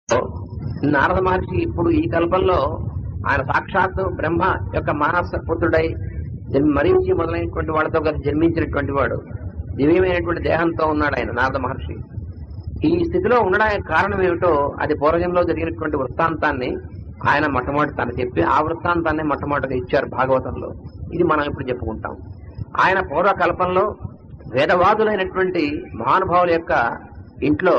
నారద మహర్షి ఇప్పుడు ఈ కల్పంలో ఆయన సాక్షాత్తు బ్రహ్మ యొక్క మానస పుత్రుడై జన్మ- మరీచి మొదలైనటువంటి వాళ్ళతో కలిసి జన్మించినటువంటి వాడు దివ్యమైనటువంటి దేహంతో ఉన్నాడు ఆయన నారద మహర్షి ఈ స్థితిలో ఉండడానికి కారణం ఏమిటో అది పూర్వజంలో జరిగినటువంటి వృత్తాంతాన్ని ఆయన మొట్టమొదటి తను చెప్పి ఆ వృత్తాంతాన్ని మొట్టమొదటిగా ఇచ్చారు భాగవతంలో ఇది మనం ఇప్పుడు చెప్పుకుంటాం ఆయన పూర్వకల్పంలో వేదవాదులైనటువంటి మహానుభావుల యొక్క ఇంట్లో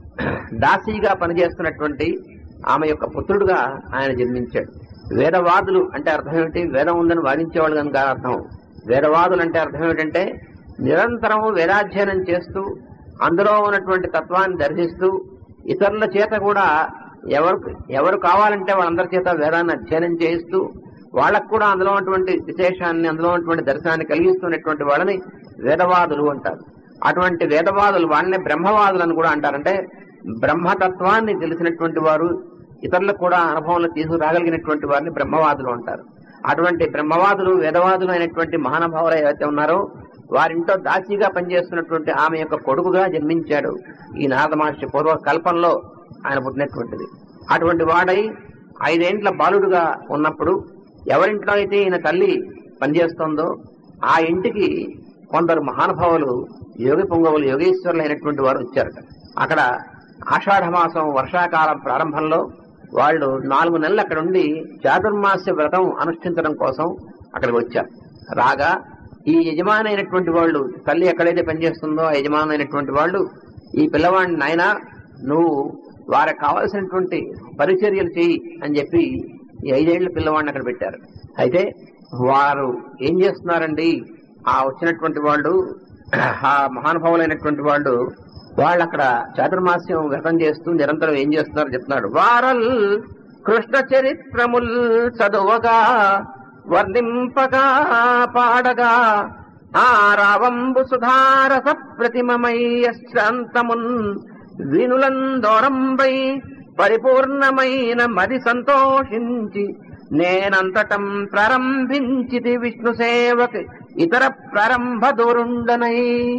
దాసీగా పనిచేస్తున్నటువంటి ఆమె యొక్క పుత్రుడుగా ఆయన జన్మించాడు వేదవాదులు అంటే అర్థం ఏమిటి వేదం ఉందని వాదించేవాళ్ళు కనుక అర్థం వేదవాదులు అంటే అర్థం ఏమిటంటే నిరంతరం వేదాధ్యయనం చేస్తూ అందులో ఉన్నటువంటి తత్వాన్ని దర్శిస్తూ ఇతరుల చేత కూడా ఎవరు ఎవరు కావాలంటే వాళ్ళందరి చేత వేదాన్ని అధ్యయనం చేయిస్తూ వాళ్ళకు కూడా అందులో ఉన్నటువంటి విశేషాన్ని అందులో ఉన్నటువంటి దర్శనాన్ని కలిగిస్తున్నటువంటి వాళ్ళని వేదవాదులు అంటారు అటువంటి వేదవాదులు వాళ్ళని బ్రహ్మవాదులు అని కూడా అంటారంటే బ్రహ్మతత్వాన్ని తెలిసినటువంటి వారు ఇతరులకు కూడా అనుభవంలో తీసుకురాగలిగినటువంటి వారిని బ్రహ్మవాదులు అంటారు అటువంటి బ్రహ్మవాదులు వేదవాదులు అయినటువంటి మహానుభావులు ఏవైతే ఉన్నారో వారింట్లో దాసిగా పనిచేస్తున్నటువంటి ఆమె యొక్క కొడుకుగా జన్మించాడు ఈ నారద మహర్షి పూర్వ కల్పంలో ఆయన పుట్టినటువంటిది అటువంటి వాడై ఐదేండ్ల బాలుడుగా ఉన్నప్పుడు ఎవరింట్లో అయితే ఈయన తల్లి పనిచేస్తుందో ఆ ఇంటికి కొందరు మహానుభావులు యోగి పొంగవులు యోగేశ్వరులు అయినటువంటి వారు వచ్చారట అక్కడ ఆషాఢ మాసం వర్షాకాలం ప్రారంభంలో వాళ్ళు నాలుగు నెలలు అక్కడ ఉండి చాతుర్మాస్య వ్రతం అనుష్ఠించడం కోసం అక్కడికి వచ్చారు రాగా ఈ యజమాని అయినటువంటి వాళ్ళు తల్లి ఎక్కడైతే పనిచేస్తుందో ఆ యజమాని అయినటువంటి వాళ్ళు ఈ పిల్లవాడిని నాయన నువ్వు వారికి కావలసినటువంటి పరిచర్యలు చెయ్యి అని చెప్పి ఈ ఐదేళ్ల పిల్లవాడిని అక్కడ పెట్టారు అయితే వారు ఏం చేస్తున్నారండి ఆ వచ్చినటువంటి వాళ్ళు ఆ మహానుభావులైనటువంటి వాళ్ళు వాళ్ళు అక్కడ చాతుర్మాస్యం వ్రతం చేస్తూ నిరంతరం ఏం చేస్తున్నారు చెప్తున్నాడు వారల్ కృష్ణ చరిత్రముల్ చదువగా వర్ణింపగా పాడగా ఆ రావంబు సుధారస ప్రతిమమయ్యశ్రాంతమున్ వినులందోరంబై పరిపూర్ణమైన మది సంతోషించి నేనంతటం ప్రారంభించిది విష్ణు సేవకి ఇతర ప్రారంభ దూరుండనై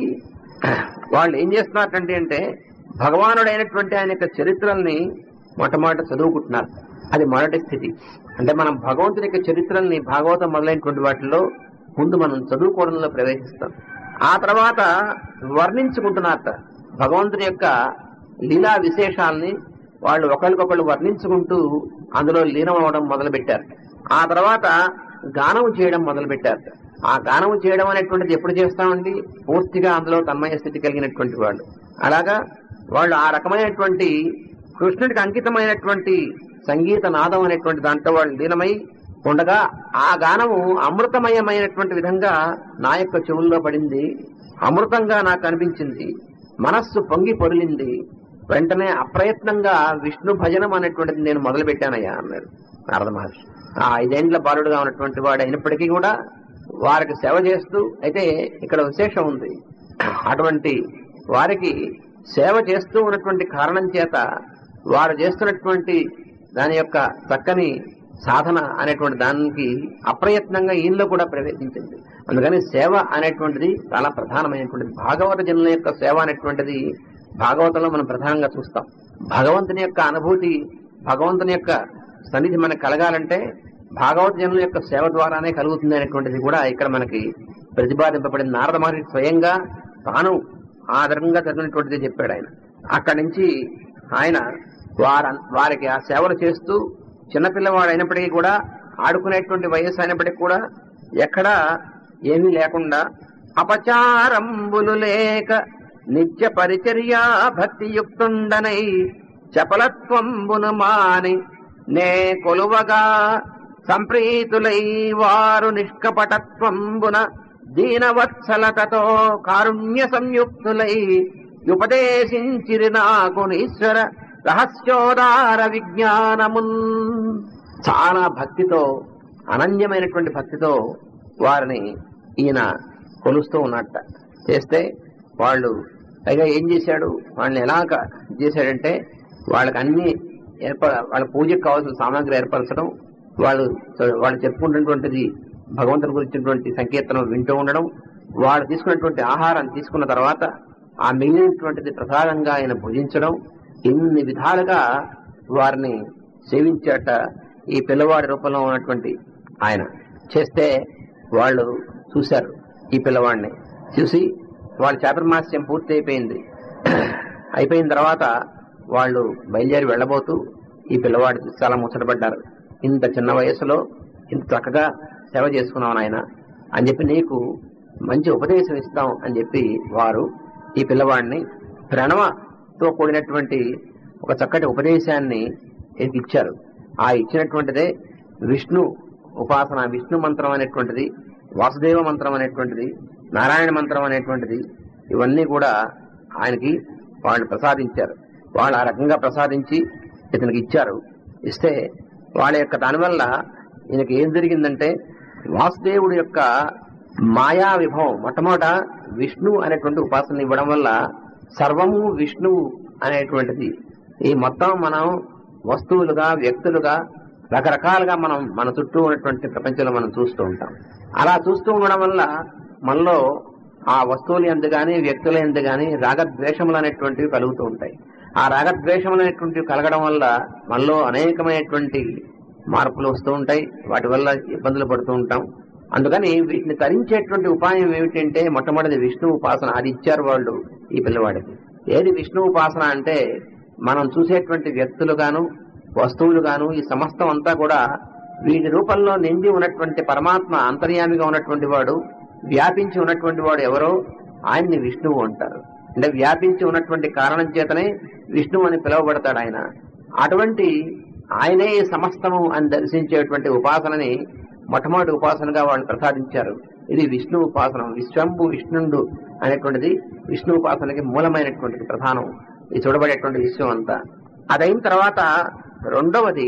వాళ్ళు ఏం చేస్తున్నారంటే అంటే భగవానుడైనటువంటి ఆయన యొక్క చరిత్రల్ని మొట్టమొదట చదువుకుంటున్నారు అది మొదటి స్థితి అంటే మనం భగవంతుని యొక్క చరిత్రల్ని భాగవతం మొదలైనటువంటి వాటిలో ముందు మనం చదువుకోవడంలో ప్రవేశిస్తాం ఆ తర్వాత వర్ణించుకుంటున్నారట భగవంతుని యొక్క లీలా విశేషాల్ని వాళ్ళు ఒకరికొకళ్ళు వర్ణించుకుంటూ అందులో లీనం అవడం మొదలు పెట్టారు ఆ తర్వాత గానం చేయడం మొదలు పెట్టారు ఆ గానం చేయడం అనేటువంటిది ఎప్పుడు చేస్తామండి పూర్తిగా అందులో తన్మయ స్థితి కలిగినటువంటి వాళ్ళు అలాగా వాళ్ళు ఆ రకమైనటువంటి కృష్ణుడికి అంకితమైనటువంటి సంగీత నాదం అనేటువంటి దాంట్లో వాళ్ళు లీనమై ఉండగా ఆ గానము అమృతమయమైనటువంటి విధంగా నా యొక్క చెవుల్లో పడింది అమృతంగా నాకు అనిపించింది మనస్సు పొంగి పొరిలింది వెంటనే అప్రయత్నంగా విష్ణు భజనం అనేటువంటిది నేను మొదలు పెట్టానయ్యా అన్నాడు నారద మహర్షి ఆ ఐదేండ్ల బాలుడుగా ఉన్నటువంటి వాడు అయినప్పటికీ కూడా వారికి సేవ చేస్తూ అయితే ఇక్కడ విశేషం ఉంది అటువంటి వారికి సేవ చేస్తూ ఉన్నటువంటి కారణం చేత వారు చేస్తున్నటువంటి దాని యొక్క చక్కని సాధన అనేటువంటి దానికి అప్రయత్నంగా ఈయనలో కూడా ప్రవేశించింది అందుకని సేవ అనేటువంటిది చాలా ప్రధానమైనటువంటిది భాగవత జనుల యొక్క సేవ అనేటువంటిది భాగవతంలో మనం ప్రధానంగా చూస్తాం భగవంతుని యొక్క అనుభూతి భగవంతుని యొక్క సన్నిధి మనకు కలగాలంటే భాగవత జనుల యొక్క సేవ ద్వారానే కలుగుతుంది అనేటువంటిది కూడా ఇక్కడ మనకి ప్రతిపాదింపబడింది నారద మహర్షి స్వయంగా తాను ఆదరంగా జరిగినటువంటిది చెప్పాడు ఆయన అక్కడి నుంచి ఆయన వార వారికి ఆ సేవలు చేస్తూ చిన్నపిల్లవాడు అయినప్పటికీ కూడా ఆడుకునేటువంటి వయస్సు అయినప్పటికీ కూడా ఎక్కడా ఏమీ లేకుండా అపచారంబులు లేక నిత్య పరిచర్యా భక్తియుక్తుండనై చపలత్వంబును మాని నే కొలువగా సంప్రీతులై వారు నిష్కపటత్వంబున దీనవత్సలతతో కారుణ్య సంయుక్తులై ఉపదేశించిరి నాకు ఈశ్వర రహస్యోదార విజ్ఞానమున్ చాలా భక్తితో అనన్యమైనటువంటి భక్తితో వారిని ఈయన కొలుస్తూ ఉన్నట్ట చేస్తే వాళ్ళు పైగా ఏం చేశాడు వాళ్ళని ఎలాగ చేశాడంటే వాళ్ళకి అన్ని ఏర్ప వాళ్ళ పూజకు కావాల్సిన సామాగ్రి ఏర్పరచడం వాళ్ళు వాళ్ళు చెప్పుకున్నటువంటిది భగవంతుని గురించినటువంటి సంకీర్తనం వింటూ ఉండడం వాళ్ళు తీసుకున్నటువంటి ఆహారం తీసుకున్న తర్వాత ఆ మిగిలినటువంటిది ప్రసాదంగా ఆయన భుజించడం ఇన్ని విధాలుగా వారిని సేవించాట ఈ పిల్లవాడి రూపంలో ఉన్నటువంటి ఆయన చేస్తే వాళ్ళు చూశారు ఈ పిల్లవాడిని చూసి వాళ్ళ చాతుర్మాస్యం పూర్తి అయిపోయింది అయిపోయిన తర్వాత వాళ్ళు బయలుదేరి వెళ్ళబోతూ ఈ పిల్లవాడి చూసి చాలా ముచ్చటపడ్డారు ఇంత చిన్న వయసులో ఇంత చక్కగా సేవ చేసుకున్నావు నాయన అని చెప్పి నీకు మంచి ఉపదేశం ఇస్తాం అని చెప్పి వారు ఈ పిల్లవాడిని ప్రణవతో కూడినటువంటి ఒక చక్కటి ఉపదేశాన్ని ఈయనకి ఇచ్చారు ఆ ఇచ్చినటువంటిదే విష్ణు ఉపాసన విష్ణు మంత్రం అనేటువంటిది వాసుదేవ మంత్రం అనేటువంటిది నారాయణ మంత్రం అనేటువంటిది ఇవన్నీ కూడా ఆయనకి వాళ్ళు ప్రసాదించారు వాళ్ళు ఆ రకంగా ప్రసాదించి ఇతనికి ఇచ్చారు ఇస్తే వాళ్ళ యొక్క దానివల్ల ఈయనకి ఏం జరిగిందంటే వాసుదేవుడి యొక్క మాయా విభవం మొట్టమొదట విష్ణు అనేటువంటి ఉపాసన ఇవ్వడం వల్ల సర్వము విష్ణువు అనేటువంటిది ఈ మొత్తం మనం వస్తువులుగా వ్యక్తులుగా రకరకాలుగా మనం మన చుట్టూ ఉన్నటువంటి ప్రపంచంలో మనం చూస్తూ ఉంటాం అలా చూస్తూ ఉండడం వల్ల మనలో ఆ వస్తువులు ఎందు గాని వ్యక్తుల ఎందు గాని రాగద్వేషములు అనేటువంటివి కలుగుతూ ఉంటాయి ఆ రాగద్వేషములు అనేటువంటివి కలగడం వల్ల మనలో అనేకమైనటువంటి మార్పులు వస్తూ ఉంటాయి వాటి వల్ల ఇబ్బందులు పడుతూ ఉంటాం అందుకని వీటిని తరించేటువంటి ఉపాయం ఏమిటంటే మొట్టమొదటి విష్ణు ఉపాసన అది ఇచ్చారు వాళ్ళు ఈ పిల్లవాడికి ఏది విష్ణు ఉపాసన అంటే మనం చూసేటువంటి వ్యక్తులు గాను వస్తువులు గాను ఈ సమస్తం అంతా కూడా వీటి రూపంలో నిండి ఉన్నటువంటి పరమాత్మ అంతర్యామిగా ఉన్నటువంటి వాడు వ్యాపించి ఉన్నటువంటి వాడు ఎవరో ఆయన్ని విష్ణువు అంటారు అంటే వ్యాపించి ఉన్నటువంటి కారణం చేతనే విష్ణువు అని పిలువబడతాడు ఆయన అటువంటి ఆయనే ఈ సమస్తము అని దర్శించేటువంటి ఉపాసనని మొట్టమొదటి ఉపాసనగా వాళ్ళు ప్రసాదించారు ఇది విష్ణు ఉపాసన విశ్వంబు విష్ణుండు అనేటువంటిది విష్ణు ఉపాసనకి మూలమైనటువంటిది ప్రధానం ఇది చూడబడేటువంటి విశ్వం అంతా అదైన తర్వాత రెండవది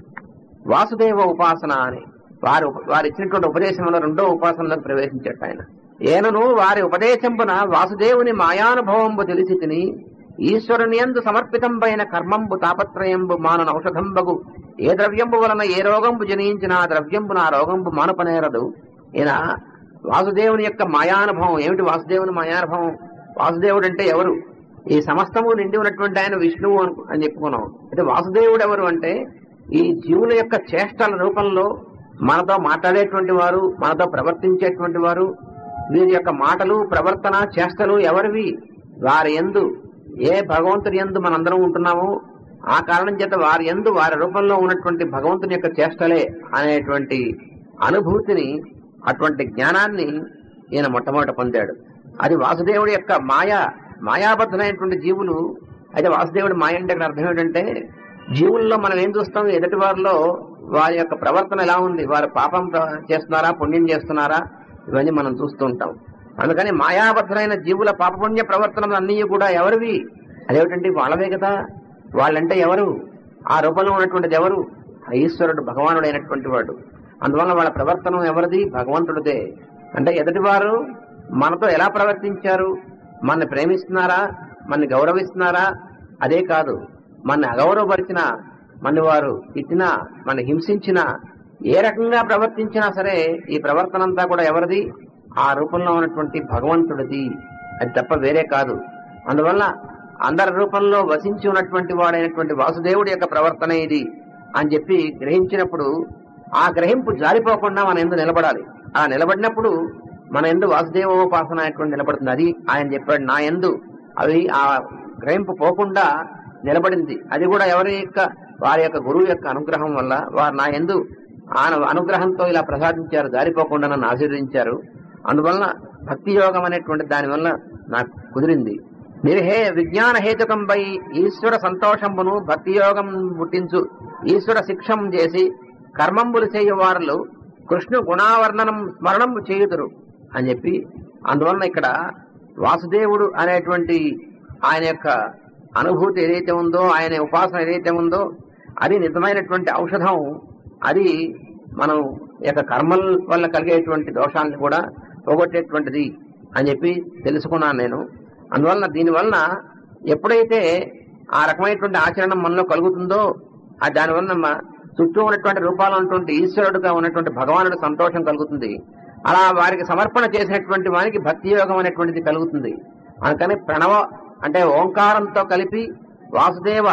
వాసుదేవ ఉపాసన అని వారు వారు ఇచ్చినటువంటి ఉపదేశంలో రెండో ఉపాసనలోకి ప్రవేశించాడు ఆయన ఏనను వారి ఉపదేశంపున వాసుదేవుని మాయానుభవంబు తెలిసి తిని ఈశ్వరుని యందు సమర్పితంపైన కర్మంబు తాపత్రయంబు మానన ఔషధంబగు ఏ ద్రవ్యంబు వలన ఏ రోగంబు జనించిన ఆ ద్రవ్యంబు నా రోగంబు మానపనేరదు ఈయన వాసుదేవుని యొక్క మాయానుభవం ఏమిటి వాసుదేవుని మాయానుభవం వాసుదేవుడు అంటే ఎవరు ఈ సమస్తము నిండి ఉన్నటువంటి ఆయన విష్ణువు అను- అని చెప్పుకున్నాం అయితే వాసుదేవుడు ఎవరు అంటే ఈ జీవుల యొక్క చేష్టల రూపంలో మనతో మాట్లాడేటువంటి వారు మనతో ప్రవర్తించేటువంటి వారు వీరి యొక్క మాటలు ప్రవర్తన చేష్టలు ఎవరివి వారి ఎందు ఏ భగవంతుని ఎందు మనందరం ఉంటున్నామో ఆ కారణం చేత వారి ఎందు వారి రూపంలో ఉన్నటువంటి భగవంతుని యొక్క చేష్టలే అనేటువంటి అనుభూతిని అటువంటి జ్ఞానాన్ని ఈయన మొట్టమొదట పొందాడు అది వాసుదేవుడి యొక్క మాయ మాయాబద్ధమైనటువంటి జీవులు అయితే వాసుదేవుడి మాయ అంటే అక్కడ అర్థం ఏంటంటే జీవుల్లో మనం ఏం చూస్తాం ఎదుటి వారిలో వారి యొక్క ప్రవర్తన ఎలా ఉంది వారు పాపం ప్ర- చేస్తున్నారా పుణ్యం చేస్తున్నారా ఇవన్నీ మనం చూస్తూ ఉంటాం అందుకని మాయాబద్ధమైన జీవుల పాపపుణ్య ప్రవర్తనలు అన్నీ కూడా ఎవరివి అదేమిటంటే వాళ్ళవే కదా వాళ్ళంటే ఎవరు ఆ రూపంలో ఉన్నటువంటిది ఎవరు ఆ ఈశ్వరుడు భగవానుడు అయినటువంటి వాడు అందువల్ల వాళ్ళ ప్రవర్తన ఎవరిది భగవంతుడిదే అంటే ఎదుటివారు మనతో ఎలా ప్రవర్తించారు మన ప్రేమిస్తున్నారా మన గౌరవిస్తున్నారా అదే కాదు మన అగౌరవపరిచినా మన వారు తిట్టినా మన హింసించినా ఏ రకంగా ప్రవర్తించినా సరే ఈ ప్రవర్తన అంతా కూడా ఎవరిది ఆ రూపంలో ఉన్నటువంటి భగవంతుడిది అది తప్ప వేరే కాదు అందువల్ల అందరి రూపంలో వసించి ఉన్నటువంటి వాడైనటువంటి వాసుదేవుడి యొక్క ప్రవర్తన ఇది అని చెప్పి గ్రహించినప్పుడు ఆ గ్రహింపు జారిపోకుండా మన ఎందు నిలబడాలి ఆ నిలబడినప్పుడు మన ఎందు వాసుదేవోపాసన అనేటువంటి నిలబడుతుంది అది ఆయన చెప్పాడు నా ఎందు అవి ఆ గ్రహింపు పోకుండా నిలబడింది అది కూడా ఎవరి యొక్క వారి యొక్క గురువు యొక్క అనుగ్రహం వల్ల వారు నా ఎందు ఆయన అనుగ్రహంతో ఇలా ప్రసాదించారు జారిపోకుండా నన్ను ఆశీర్వదించారు అందువలన భక్తి యోగం అనేటువంటి దాని వల్ల నాకు కుదిరింది నిర్హే విజ్ఞాన హేతుకంపై ఈశ్వర సంతోషంబును భక్తి యోగం పుట్టించు ఈశ్వర శిక్షం చేసి కర్మంబులు చేయు వారులు కృష్ణు గుణావర్ణనం స్మరణం చేయుదురు అని చెప్పి అందువలన ఇక్కడ వాసుదేవుడు అనేటువంటి ఆయన యొక్క అనుభూతి ఏదైతే ఉందో ఆయన ఉపాసన ఏదైతే ఉందో అది నిజమైనటువంటి ఔషధం అది మనం ఈ యొక్క కర్మల వల్ల కలిగేటువంటి దోషాలను కూడా పోగొట్టేటువంటిది అని చెప్పి తెలుసుకున్నాను నేను అందువలన దీనివలన ఎప్పుడైతే ఆ రకమైనటువంటి ఆచరణ మనలో కలుగుతుందో ఆ దానివలన మ- చుట్టూ ఉన్నటువంటి రూపాలు ఉన్నటువంటి ఈశ్వరుడుగా ఉన్నటువంటి భగవానుడు సంతోషం కలుగుతుంది అలా వారికి సమర్పణ చేసినటువంటి వారికి భక్తి యోగం అనేటువంటిది కలుగుతుంది అందుకని ప్రణవ అంటే ఓంకారంతో కలిపి వాసుదేవ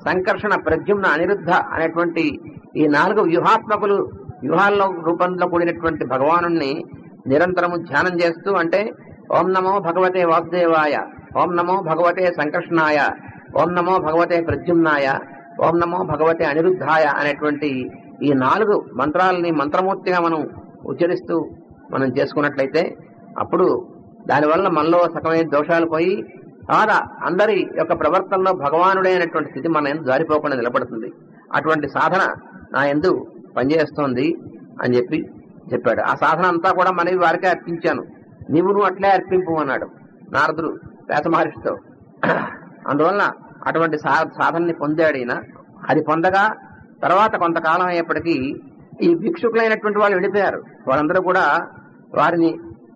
సంకర్షణ ప్రద్యుమ్న అనిరుద్ధ అనేటువంటి ఈ నాలుగు వ్యూహాత్మకులు వ్యూహాల్లో రూపంలో కూడినటువంటి భగవాను నిరంతరము ధ్యానం చేస్తూ అంటే ఓం నమో భగవతే వాసుదేవాయ ఓం నమో భగవతే సంకర్షణాయ ఓం నమో భగవతే ప్రద్యుమ్నాయ ఓం నమో భగవతే అనిరుద్ధాయ అనేటువంటి ఈ నాలుగు మంత్రాలని మంత్రమూర్తిగా మనం ఉచ్చరిస్తూ మనం చేసుకున్నట్లయితే అప్పుడు దానివల్ల మనలో సకమైన దోషాలు పోయి కాదా అందరి యొక్క ప్రవర్తనలో భగవానుడే అనేటువంటి స్థితి మన ఎందు జారిపోకుండా నిలబడుతుంది అటువంటి సాధన నా ఎందు పనిచేస్తోంది అని చెప్పి చెప్పాడు ఆ సాధన అంతా కూడా మనవి వారికే అర్పించాను నీవు నువ్వు అట్లే అర్పింపు అన్నాడు నారదుడు వేస మహర్షితో అందువలన అటువంటి సా- సాధనని పొందాడు ఈయన అది పొందగా తర్వాత కొంతకాలం అయ్యేప్పటికీ ఈ భిక్షుకులైనటువంటి వాళ్ళు వెళ్ళిపోయారు వాళ్ళందరూ కూడా వారిని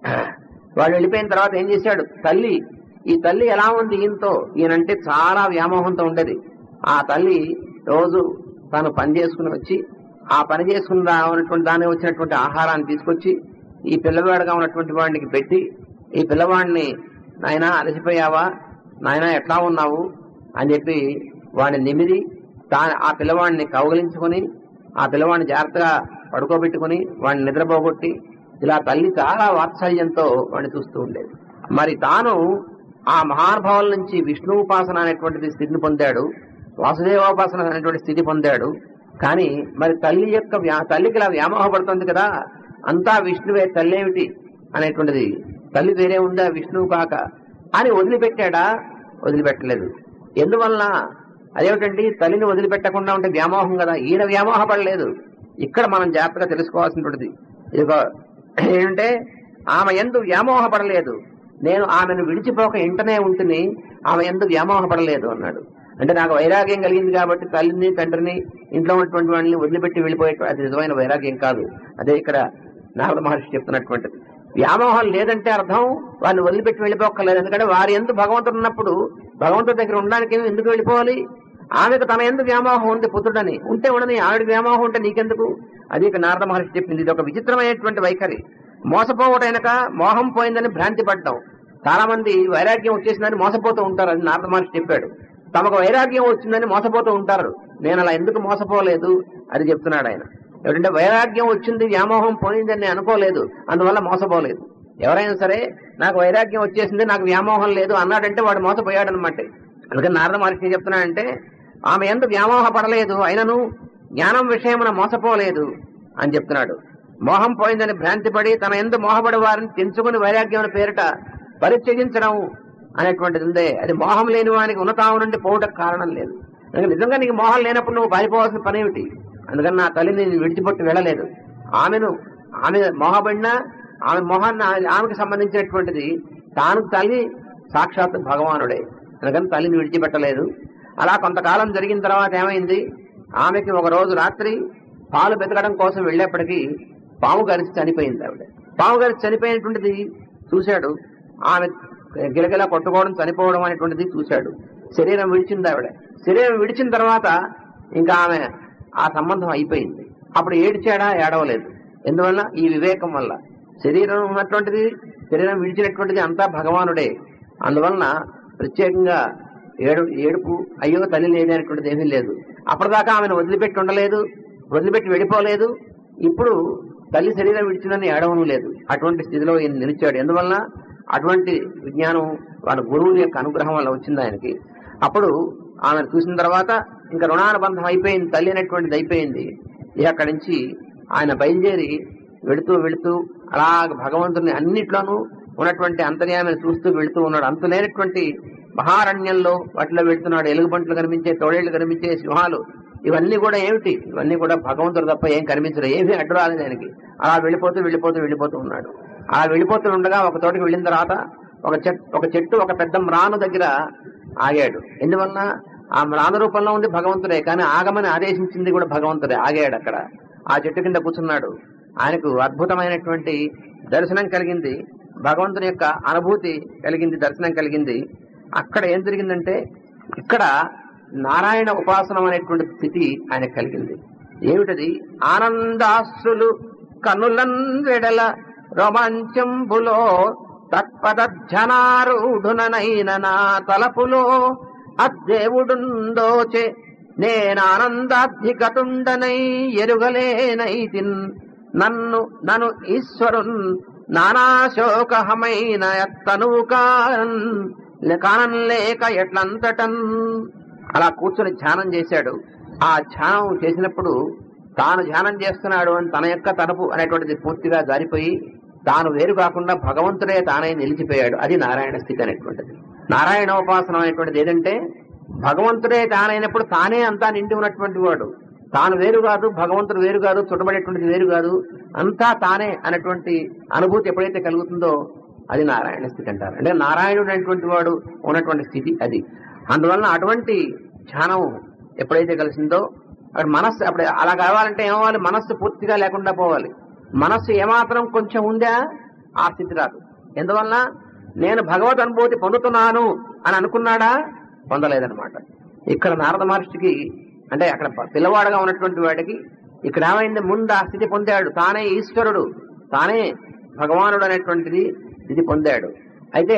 వాళ్ళు వెళ్ళిపోయిన తర్వాత ఏం చేశాడు తల్లి ఈ తల్లి ఎలా ఉంది ఈయనతో ఈయనంటే చాలా వ్యామోహంతో ఉండేది ఆ తల్లి రోజు తాను పని చేసుకుని వచ్చి ఆ పని చేసుకుని ఉన్నటువంటి దాని వచ్చినటువంటి ఆహారాన్ని తీసుకొచ్చి ఈ పిల్లవాడిగా ఉన్నటువంటి వాడికి పెట్టి ఈ పిల్లవాడిని నాయనా అలసిపోయావా నాయనా ఎట్లా ఉన్నావు అని చెప్పి వాడిని నిమిది తా ఆ పిల్లవాడిని కౌగలించుకొని ఆ పిల్లవాడిని జాగ్రత్తగా పడుకోబెట్టుకుని వాడిని నిద్రపోగొట్టి ఇలా తల్లి చాలా వాత్సల్యంతో వాడిని చూస్తూ ఉండేది మరి తాను ఆ మహానుభావుల నుంచి విష్ణు ఉపాసన అనేటువంటిది స్థితిని పొందాడు వాసుదేవోపాసన అనేటువంటి స్థితి పొందాడు కానీ మరి తల్లి యొక్క వ్యా- తల్లికి ఇలా వ్యామోహపడుతుంది కదా అంతా విష్ణువే తల్లి ఏమిటి అనేటువంటిది తల్లి వేరే ఉందా విష్ణువు కాక అని వదిలిపెట్టాడా వదిలిపెట్టలేదు ఎందువలన అదేమిటండి తల్లిని వదిలిపెట్టకుండా ఉంటే వ్యామోహం కదా ఈయన వ్యామోహపడలేదు ఇక్కడ మనం జాగ్రత్తగా తెలుసుకోవాల్సినటువంటిది ఇదిగో ఏంటంటే ఆమె ఎందు వ్యామోహపడలేదు నేను ఆమెను విడిచిపోక ఇంటనే ఉంటుంది ఆమె ఎందు వ్యామోహపడలేదు అన్నాడు అంటే నాకు వైరాగ్యం కలిగింది కాబట్టి తల్లిని తండ్రిని ఇంట్లో ఉన్నటువంటి వాళ్ళని వదిలిపెట్టి వెళ్ళిపోయే అది నిజమైన వైరాగ్యం కాదు అదే ఇక్కడ నారద మహర్షి చెప్తున్నటువంటిది వ్యామోహం లేదంటే అర్థం వారిని వదిలిపెట్టి వెళ్ళిపోక్కర్లేదు ఎందుకంటే వారి ఎందు భగవంతుడు ఉన్నప్పుడు భగవంతుడి దగ్గర ఉండడానికి ఏమి ఎందుకు వెళ్ళిపోవాలి ఆమెకు తన ఎందు వ్యామోహం ఉంది పుత్రుడని ఉంటే ఉండని ఆవిడ వ్యామోహం ఉంటే నీకెందుకు అది ఇక నారద మహర్షి చెప్పింది ఇది ఒక విచిత్రమైనటువంటి వైఖరి మోసపోవటైనక మోహం పోయిందని భ్రాంతి పడ్డం చాలా మంది వైరాగ్యం వచ్చేసిందని మోసపోతూ ఉంటారు అది నారద మహర్షి చెప్పాడు తమకు వైరాగ్యం వచ్చిందని మోసపోతూ ఉంటారు నేను అలా ఎందుకు మోసపోలేదు అది చెప్తున్నాడు ఆయన ఏమిటంటే వైరాగ్యం వచ్చింది వ్యామోహం పోయిందని నేను అనుకోలేదు అందువల్ల మోసపోలేదు ఎవరైనా సరే నాకు వైరాగ్యం వచ్చేసింది నాకు వ్యామోహం లేదు అన్నాడంటే వాడు మోసపోయాడు అనమాట అందుకని నారద మహర్షి ఏం చెప్తున్నాడంటే ఆమె ఎంత వ్యామోహ పడలేదు అయినను జ్ఞానం విషయమున మోసపోలేదు అని చెప్తున్నాడు మోహం పోయిందని భ్రాంతి పడి తన ఎందు మోహపడి వారిని తెంచుకుని వైరాగ్యం అనే పేరిట పరిత్యజించడం అనేటువంటిది ఉందే అది మోహం లేని వానికి ఉన్నతావు నుండి పోవటం కారణం లేదు అందుకని నిజంగా నీకు మోహం లేనప్పుడు నువ్వు పారిపోవాల్సిన పని ఏమిటి అందుకని నా తల్లిని నేను విడిచిపెట్టి వెళ్ళలేదు ఆమెను ఆమె మోహపడినా ఆమె మోహాన్ని ఆమె- ఆమెకు సంబంధించినటువంటిది తాను తల్లి సాక్షాత్ భగవానుడే అందుకని తల్లిని విడిచిపెట్టలేదు అలా కొంతకాలం జరిగిన తర్వాత ఏమైంది ఆమెకి ఒక రోజు రాత్రి పాలు బెతకడం కోసం వెళ్ళేప్పటికీ పాము గరిచి చనిపోయింది ఆవిడ పాము గరిచి చనిపోయినటువంటిది చూశాడు ఆమె గిలగిలా కొట్టుకోవడం చనిపోవడం అనేటువంటిది చూశాడు శరీరం విడిచింది ఆవిడ శరీరం విడిచిన తర్వాత ఇంకా ఆమె ఆ సంబంధం అయిపోయింది అప్పుడు ఏడ్చాడా ఏడవలేదు ఎందువల్ల ఈ వివేకం వల్ల శరీరం ఉన్నటువంటిది శరీరం విడిచినటువంటిది అంతా భగవానుడే అందువలన ప్రత్యేకంగా ఏడు ఏడుపు అయ్యో తల్లి లేని అనేటువంటిది ఏమీ లేదు అప్పటిదాకా ఆమెను వదిలిపెట్టి ఉండలేదు వదిలిపెట్టి వెళ్ళిపోలేదు ఇప్పుడు తల్లి శరీరం విడిచిందని ఏడవను లేదు అటువంటి స్థితిలో ఈయన నిలిచాడు ఎందువలన అటువంటి విజ్ఞానం వాళ్ళ గురువు యొక్క అనుగ్రహం వల్ల వచ్చింది ఆయనకి అప్పుడు ఆమెను చూసిన తర్వాత ఇంకా రుణానుబంధం అయిపోయింది తల్లి అనేటువంటిది అయిపోయింది ఇక అక్కడి నుంచి ఆయన బయలుదేరి వెళుతూ వెళుతూ అలాగ భగవంతుని అన్నిట్లోనూ ఉన్నటువంటి అంతర్యామిని చూస్తూ వెళుతూ ఉన్నాడు అంతులేనటువంటి మహారణ్యంలో వాటిలో వెళుతున్నాడు ఎలుగుబంట్లు కనిపించే తోడేళ్లు కనిపించే సింహాలు ఇవన్నీ కూడా ఏమిటి ఇవన్నీ కూడా భగవంతుడు తప్ప ఏం కనిపించరు ఏమీ అడ్డు రాలేదు ఆయనకి అలా వెళ్ళిపోతూ వెళ్ళిపోతూ వెళ్ళిపోతూ ఉన్నాడు అలా వెళ్ళిపోతూ ఉండగా ఒక తోటకి వెళ్ళిన తర్వాత ఒక చెట్టు ఒక చెట్టు ఒక పెద్ద మ్రాను దగ్గర ఆగాడు ఎందువలన ఆ మ్రాను రూపంలో ఉంది భగవంతుడే కానీ ఆగమని ఆదేశించింది కూడా భగవంతుడే ఆగాడు అక్కడ ఆ చెట్టు కింద కూర్చున్నాడు ఆయనకు అద్భుతమైనటువంటి దర్శనం కలిగింది భగవంతుని యొక్క అనుభూతి కలిగింది దర్శనం కలిగింది అక్కడ ఏం జరిగిందంటే ఇక్కడ నారాయణ ఉపాసనం అనేటువంటి స్థితి ఆయనకు కలిగింది ఏమిటది ఆనందాశ్రులు కనులన్ వెడల రోమాంచంబులో తత్పదర్శనారూఢుననైన నా తలపులో అద్దేవుడుందోచే నేనానందాధిగతుండనై ఎరుగలేనైతిన్ నన్ను నను ఈశ్వరున్ నానాశోకహమైన ఎత్తనువు కాన్ కానం లేక ఎట్లంతటన్ అలా కూర్చొని ధ్యానం చేశాడు ఆ ధ్యానం చేసినప్పుడు తాను ధ్యానం చేస్తున్నాడు అని తన యొక్క తరపు అనేటువంటిది పూర్తిగా జారిపోయి తాను వేరు కాకుండా భగవంతుడే తానై నిలిచిపోయాడు అది నారాయణ స్థితి అనేటువంటిది నారాయణ ఉపాసన అనేటువంటిది ఏదంటే భగవంతుడే తానైనప్పుడు తానే అంతా నిండి ఉన్నటువంటి వాడు తాను వేరు కాదు భగవంతుడు వేరు కాదు చుట్టబడేటువంటిది వేరు కాదు అంతా తానే అనేటువంటి అనుభూతి ఎప్పుడైతే కలుగుతుందో అది నారాయణ స్థితి అంటారు అంటే నారాయణుడు అనేటువంటి వాడు ఉన్నటువంటి స్థితి అది అందువలన అటువంటి ధ్యానం ఎప్పుడైతే కలిసిందో అప్పుడు మనస్సు అప్పుడు అలా కావాలంటే ఏమవ్వాలి మనస్సు పూర్తిగా లేకుండా పోవాలి మనస్సు ఏమాత్రం కొంచెం ఉందా ఆ స్థితి రాదు ఎందువల్ల నేను భగవద్ అనుభూతి పొందుతున్నాను అని అనుకున్నాడా పొందలేదన్నమాట ఇక్కడ నారద మహర్షికి అంటే అక్కడ పిల్లవాడుగా ఉన్నటువంటి వాడికి ఇక్కడ ఏమైంది ముందు ఆ స్థితి పొందాడు తానే ఈశ్వరుడు తానే భగవానుడు అనేటువంటిది స్థితి పొందాడు అయితే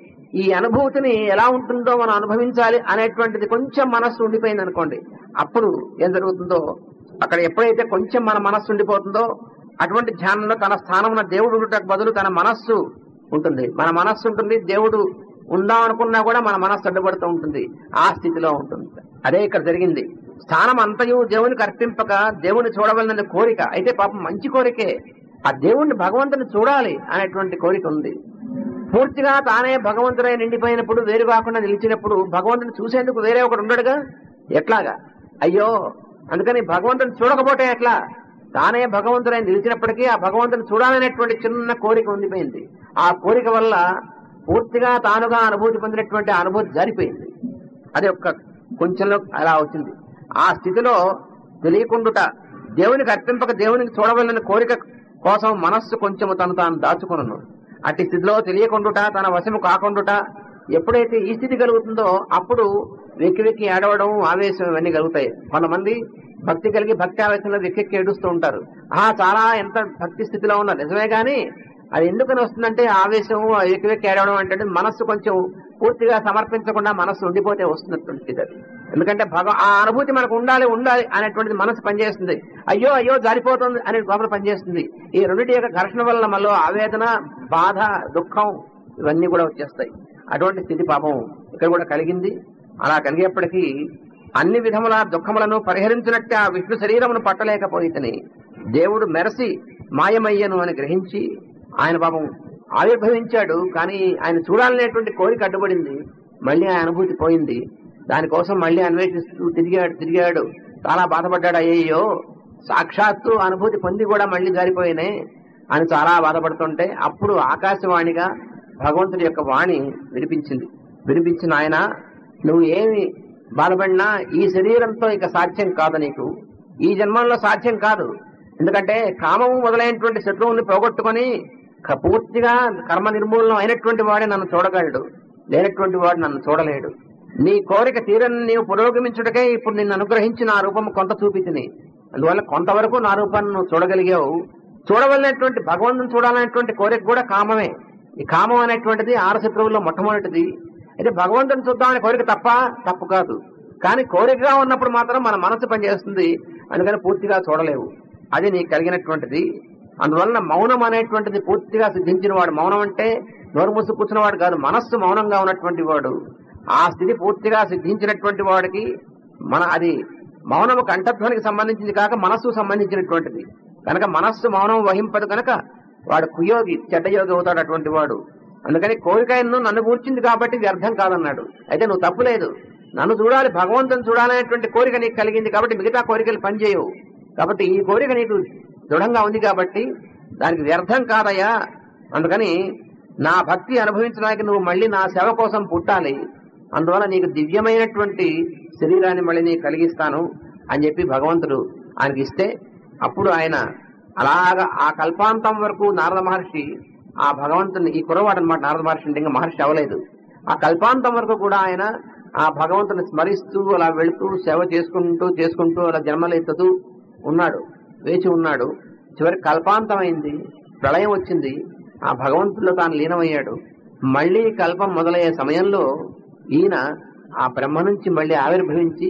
ఈ అనుభూతిని ఎలా ఉంటుందో మనం అనుభవించాలి అనేటువంటిది కొంచెం మనస్సు ఉండిపోయింది అనుకోండి అప్పుడు ఏం జరుగుతుందో అక్కడ ఎప్పుడైతే కొంచెం మన మనస్సు ఉండిపోతుందో అటువంటి ధ్యానంలో తన స్థానమున దేవుడు ఉండటకు బదులు తన మనస్సు ఉంటుంది మన మనస్సు ఉంటుంది దేవుడు ఉందాం అనుకున్నా కూడా మన మనస్సు అడ్డుపడుతూ ఉంటుంది ఆ స్థితిలో ఉంటుంది అదే ఇక్కడ జరిగింది స్థానం అంతయు దేవునికి అర్పింపక దేవుని చూడవలనని కోరిక అయితే పాపం మంచి కోరికే ఆ దేవుణ్ణి భగవంతుని చూడాలి అనేటువంటి కోరిక ఉంది పూర్తిగా తానే భగవంతుడై నిండిపోయినప్పుడు వేరు కాకుండా నిలిచినప్పుడు భగవంతుని చూసేందుకు వేరే ఒకడు ఉండడుగా ఎట్లాగా అయ్యో అందుకని భగవంతుని చూడకపోతే ఎట్లా తానే భగవంతుడై నిలిచినప్పటికీ ఆ భగవంతుని చూడాలనేటువంటి చిన్న కోరిక ఉండిపోయింది ఆ కోరిక వల్ల పూర్తిగా తానుగా అనుభూతి పొందినటువంటి ఆ అనుభూతి జారిపోయింది అది ఒక్క కొంచెంలో అలా వచ్చింది ఆ స్థితిలో తెలియకుండుట దేవునికి అర్పింపక దేవునికి చూడవలన కోరిక కోసం మనస్సు కొంచెం తను తాను దాచుకున్నాను అట్టి స్థితిలో తెలియకుండుట తన వశము కాకుండుట ఎప్పుడైతే ఈ స్థితి కలుగుతుందో అప్పుడు వెక్కి వెక్కి ఏడవడం ఆవేశం ఇవన్నీ కలుగుతాయి కొంతమంది భక్తి కలిగి భక్తి ఆవేశంలో వెక్కెక్కి ఏడుస్తూ ఉంటారు ఆ చాలా ఎంత భక్తి స్థితిలో ఉన్నా నిజమే గాని అది ఎందుకని వస్తుందంటే ఆవేశం వెక్కి వెక్కి ఏడవడం అంటే మనస్సు కొంచెం పూర్తిగా సమర్పించకుండా మనస్సు ఉండిపోతే వస్తున్నటువంటిది అది ఎందుకంటే భగ ఆ అనుభూతి మనకు ఉండాలి ఉండాలి అనేటువంటిది మనసు పనిచేస్తుంది అయ్యో అయ్యో జారిపోతుంది అనే లోపల పనిచేస్తుంది ఈ రెండింటి యొక్క ఘర్షణ వల్ల మనలో ఆవేదన బాధ దుఃఖం ఇవన్నీ కూడా వచ్చేస్తాయి అటువంటి స్థితి పాపం ఇక్కడ కూడా కలిగింది అలా కలిగేప్పటికీ అన్ని విధముల దుఃఖములను పరిహరించినట్టు ఆ విష్ణు శరీరమును పట్టలేకపోయితని దేవుడు మెరసి మాయమయ్యను అని గ్రహించి ఆయన పాపం ఆవిర్భవించాడు కానీ ఆయన చూడాలనేటువంటి కోరిక అడ్డుపడింది మళ్ళీ ఆ అనుభూతి పోయింది దానికోసం మళ్ళీ అన్వేషిస్తూ తిరిగాడు తిరిగాడు చాలా బాధపడ్డాడు అయ్యయ్యో సాక్షాత్తు అనుభూతి పొంది కూడా మళ్ళీ జారిపోయినాయి అని చాలా బాధపడుతుంటే అప్పుడు ఆకాశవాణిగా భగవంతుడి యొక్క వాణి వినిపించింది వినిపించిన ఆయన నువ్వు ఏమి బాధపడినా ఈ శరీరంతో ఇక సాధ్యం కాదు నీకు ఈ జన్మంలో సాధ్యం కాదు ఎందుకంటే కామము మొదలైనటువంటి శత్రువుల్ని పోగొట్టుకొని క- పూర్తిగా కర్మ నిర్మూలనం అయినటువంటి వాడే నన్ను చూడగలడు లేనటువంటి వాడు నన్ను చూడలేడు నీ కోరిక తీరని నీవు పురోగమించుటకే ఇప్పుడు నిన్ను అనుగ్రహించి నా రూపం కొంత చూపితిని అందువల్ల కొంతవరకు నా రూపాన్ని నువ్వు చూడగలిగావు చూడవలసినటువంటి భగవంతుని చూడాలనేటువంటి కోరిక కూడా కామమే ఈ కామం అనేటువంటిది ఆరు శత్రువుల్లో మొట్టమొదటిది అయితే భగవంతుని చూద్దామనే కోరిక తప్ప తప్పు కాదు కానీ కోరికగా ఉన్నప్పుడు మాత్రం మన మనసు పనిచేస్తుంది అందుకని పూర్తిగా చూడలేవు అది నీకు కలిగినటువంటిది అందువలన మౌనం అనేటువంటిది పూర్తిగా సిద్ధించిన వాడు మౌనం అంటే నోరు మూసి కూర్చున్నవాడు కాదు మనస్సు మౌనంగా ఉన్నటువంటి వాడు ఆ స్థితి పూర్తిగా సిద్ధించినటువంటి వాడికి మన అది మౌనము కంఠధ్వనికి సంబంధించింది కాక మనస్సు సంబంధించినటువంటిది కనుక మనస్సు మౌనం వహింపదు కనుక వాడు కుయోగి చెడ్డయోగి అవుతాడు అటువంటి వాడు అందుకని కోరికను నన్ను కూర్చింది కాబట్టి వ్యర్థం కాదన్నాడు అయితే నువ్వు తప్పులేదు నన్ను చూడాలి భగవంతుని చూడాలనేటువంటి కోరిక నీకు కలిగింది కాబట్టి మిగతా కోరికలు పనిచేయవు కాబట్టి ఈ కోరిక నీకు దృఢంగా ఉంది కాబట్టి దానికి వ్యర్థం కాదయ్యా అందుకని నా భక్తి అనుభవించడానికి నువ్వు మళ్ళీ నా సేవ కోసం పుట్టాలి అందువల్ల నీకు దివ్యమైనటువంటి శరీరాన్ని మళ్ళీ నీకు కలిగిస్తాను అని చెప్పి భగవంతుడు ఆయనకి ఇస్తే అప్పుడు ఆయన అలాగా ఆ కల్పాంతం వరకు నారద మహర్షి ఆ భగవంతుని ఈ కురవాడు అనమాట నారద మహర్షి అంటే ఇంకా మహర్షి అవ్వలేదు ఆ కల్పాంతం వరకు కూడా ఆయన ఆ భగవంతుని స్మరిస్తూ అలా వెళుతూ సేవ చేసుకుంటూ చేసుకుంటూ అలా జన్మలు ఎత్తుతూ ఉన్నాడు వేచి ఉన్నాడు చివరి కల్పాంతం అయింది ప్రళయం వచ్చింది ఆ భగవంతుల్లో తాను లీనమయ్యాడు మళ్ళీ కల్పం మొదలయ్యే సమయంలో ఈయన ఆ బ్రహ్మ నుంచి మళ్ళీ ఆవిర్భవించి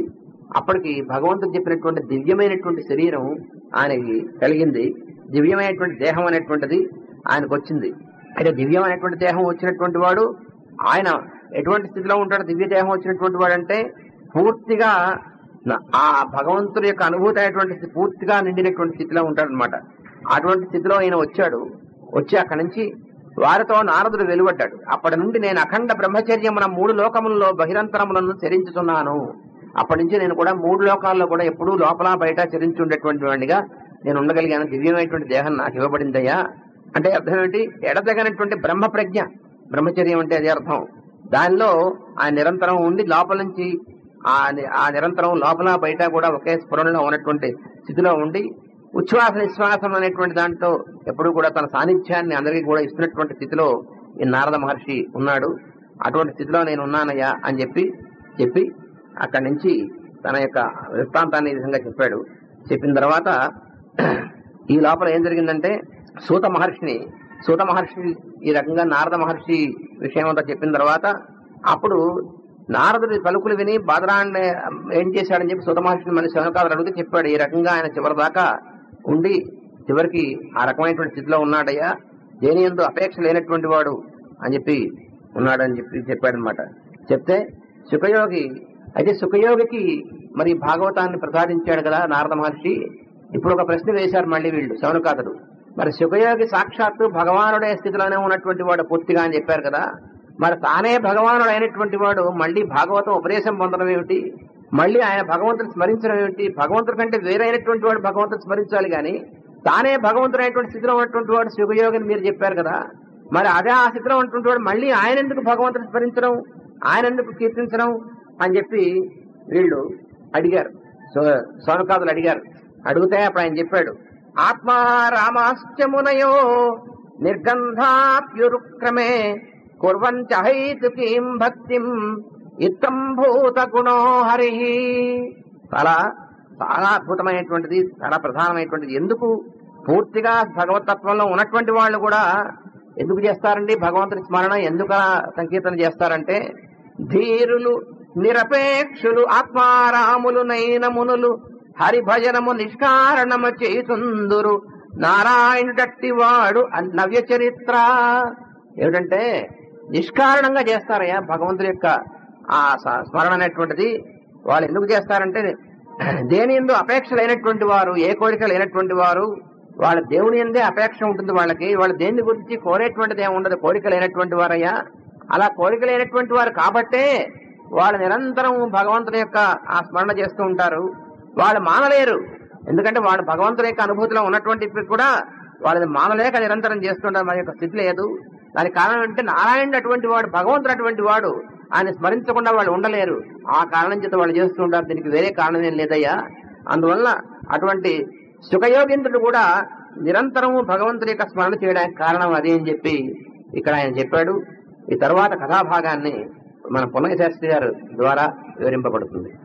అప్పటికి భగవంతుడు చెప్పినటువంటి దివ్యమైనటువంటి శరీరం ఆయనకి కలిగింది దివ్యమైనటువంటి దేహం అనేటువంటిది ఆయనకు వచ్చింది అయితే దివ్యమైనటువంటి దేహం వచ్చినటువంటి వాడు ఆయన ఎటువంటి స్థితిలో ఉంటాడు దివ్య దేహం వచ్చినటువంటి వాడు అంటే పూర్తిగా న- ఆ భగవంతుడి యొక్క అనుభూతి అయినటువంటి స్థితి పూర్తిగా నిండినటువంటి స్థితిలో ఉంటాడనమాట అటువంటి స్థితిలో ఆయన వచ్చాడు వచ్చి అక్కడి నుంచి వారితో నారదుడు వెలువడ్డాడు అప్పటి నుండి నేను అఖండ బ్రహ్మచర్యమున మూడు లోకములలో బహిరంతరములను చరించుతున్నాను అప్పటి నుంచి నేను కూడా మూడు లోకాల్లో కూడా ఎప్పుడూ లోపల బయట చరించి ఉండేటువంటి వాడిగా నేను ఉండగలిగాను దివ్యమైనటువంటి దేహం నాకు ఇవ్వబడిందయ్యా అంటే అర్థం ఏంటి ఎడతెగనటువంటి బ్రహ్మ ప్రజ్ఞ బ్రహ్మచర్యం అంటే అదే అర్థం దానిలో ఆ నిరంతరం ఉండి లోపల నుంచి ఆ ని- ఆ నిరంతరం లోపల బయట కూడా ఒకే స్ఫురణలో ఉన్నటువంటి స్థితిలో ఉండి ఉచ్ఛ్వాస నిశ్వాసం అనేటువంటి దాంట్లో ఎప్పుడు కూడా తన సాన్నిధ్యాన్ని అందరికీ కూడా ఇస్తున్నటువంటి స్థితిలో ఈ నారద మహర్షి ఉన్నాడు అటువంటి స్థితిలో నేను ఉన్నానయ్యా అని చెప్పి చెప్పి అక్కడి నుంచి తన యొక్క వృత్తాంతాన్ని ఈ విధంగా చెప్పాడు చెప్పిన తర్వాత ఈ లోపల ఏం జరిగిందంటే సూత మహర్షిని సూత మహర్షి ఈ రకంగా నారద మహర్షి విషయం అంతా చెప్పిన తర్వాత అప్పుడు నారదుడి పలుకులు విని బాదరాన్ని ఏం చేశాడని చెప్పి సూత మహర్షిని మన శవనకాదులు అడిగితే చెప్పాడు ఈ రకంగా ఆయన చివరి దాకా ఉండి చివరికి ఆ రకమైనటువంటి స్థితిలో ఉన్నాడయ్యా దేని ఎందు అపేక్ష లేనటువంటి వాడు అని చెప్పి ఉన్నాడని చెప్పి చెప్పాడనమాట చెప్తే సుఖయోగి అయితే సుఖయోగికి మరి భాగవతాన్ని ప్రసాదించాడు కదా నారద మహర్షి ఇప్పుడు ఒక ప్రశ్న వేశారు మళ్ళీ వీళ్ళు శౌనకాదుడు మరి సుఖయోగి సాక్షాత్తు భగవానుడే స్థితిలోనే ఉన్నటువంటి వాడు పూర్తిగా అని చెప్పారు కదా మరి తానే భగవానుడు అయినటువంటి వాడు మళ్ళీ భాగవతం ఉపదేశం పొందడం ఏమిటి మళ్ళీ ఆయన భగవంతుని స్మరించడం ఏమిటి భగవంతుడి కంటే వేరైనటువంటి వాడు భగవంతుని స్మరించాలి గాని తానే భగవంతుడైనటువంటి స్థితిలో ఉన్నటువంటి వాడు సుఖయోగిని మీరు చెప్పారు కదా మరి అదే ఆ స్థితిలో ఉన్నటువంటి వాడు మళ్ళీ ఆయన ఎందుకు భగవంతుని స్మరించడం ఆయన ఎందుకు కీర్తించడం అని చెప్పి వీళ్ళు అడిగారు సో- సౌనకాదులు అడిగారు అడిగితే అప్పుడు ఆయన చెప్పాడు ఆత్మా రామాశ్చమునయో నిర్గంధాప్యురుక్రమే కుర్వంచ హైతుకీం భక్తిం ఇత్తం భూత గుణో హరి చాలా చాలా అద్భుతమైనటువంటిది చాలా ప్రధానమైనటువంటిది ఎందుకు పూర్తిగా భగవతత్వంలో ఉన్నటువంటి వాళ్ళు కూడా ఎందుకు చేస్తారండి భగవంతుని స్మరణ ఎందుకు అలా సంకీర్తన చేస్తారంటే ధీరులు నిరపేక్షులు ఆత్మారాములు నైనమునులు హరిభజనము నిష్కారణము చేయుచుందురు నారాయణుడట్టి వాడు నవ్య చరిత్ర ఏమిటంటే నిష్కారణంగా చేస్తారయ్యా భగవంతుడి యొక్క ఆ స- స్మరణ అనేటువంటిది వాళ్ళు ఎందుకు చేస్తారంటే దేని ఎందు అపేక్ష లేనటువంటి వారు ఏ కోరిక లేనటువంటి వారు వాళ్ళ దేవుని ఎందే అపేక్ష ఉంటుంది వాళ్ళకి వాళ్ళ దేని గురించి కోరేటువంటిది ఏమి ఉండదు కోరిక లేనటువంటి వారయ్యా అలా కోరిక లేనటువంటి వారు కాబట్టే వాళ్ళు నిరంతరం భగవంతుని యొక్క ఆ స్మరణ చేస్తూ ఉంటారు వాళ్ళు మానలేరు ఎందుకంటే వాళ్ళు భగవంతుని యొక్క అనుభూతిలో ఉన్నటువంటి కూడా వాళ్ళని మానలేక నిరంతరం చేస్తుంటారు మన యొక్క స్థితి లేదు దానికి కారణం అంటే నారాయణుడు అటువంటి వాడు భగవంతుడు అటువంటి వాడు ఆయన స్మరించకుండా వాళ్ళు ఉండలేరు ఆ కారణం చేత వాళ్ళు చేస్తూ ఉంటారు దీనికి వేరే కారణం ఏం లేదయ్యా అందువల్ల అటువంటి సుఖయోగేంద్రుడు కూడా నిరంతరము భగవంతుడి యొక్క స్మరణ చేయడానికి కారణం అదే అని చెప్పి ఇక్కడ ఆయన చెప్పాడు ఈ తర్వాత కథాభాగాన్ని మన పున్నయ్య శాస్త్రి గారు ద్వారా వివరింపబడుతుంది